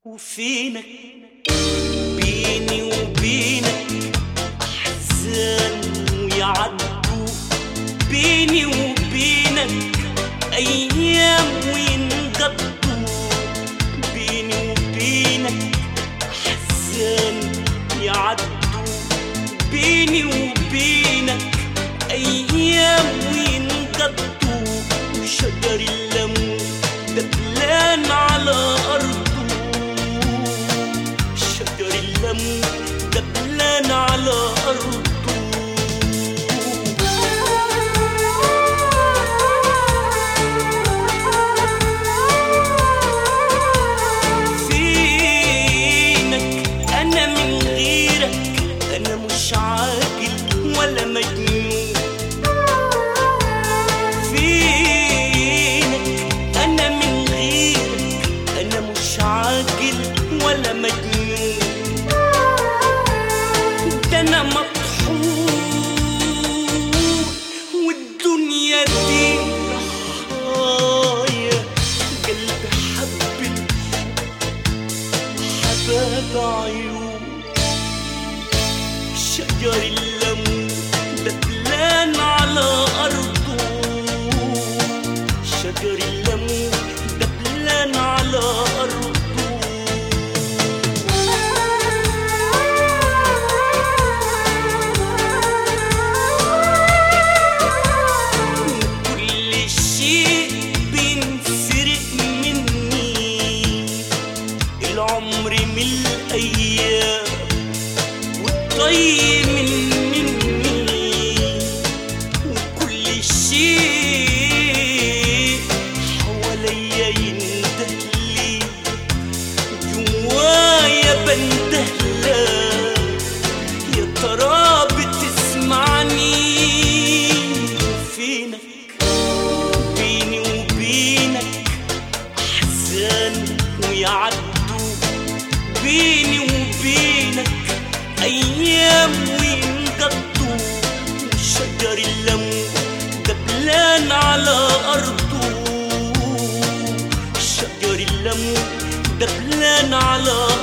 وفينك بيني وبينك أحزان ويعدوا بيني وبينك أيام وينقضوا بيني وبينك أحزان يعدوا بيني وبينك أيام وينقضوا وشجر الليمون دبلان على أرضه شجر الليمون دبلان على أرضه فينك أنا من غيرك أنا مش عاقل ولا مجنون فينك أنا من غيرك أنا مش عاقل ولا مجنون ده أنا مطحون والدنيا دي رحايا قلبي حب حباب عيون شجر الليمون دبلان على أرضه شجر الليمون دبلان على أرضه كل شيء بينسرق مني العمر من الأيام والطيب من مني وكل شيء حواليا يندهلي جوايا بندهلك يا ترى بتسمعني فينك بيني وبينك أحزان ويعدوا بيني وبينك أيام وينقضوا شجر الليمون دبلان على أرضه شجر الليمون دبلان على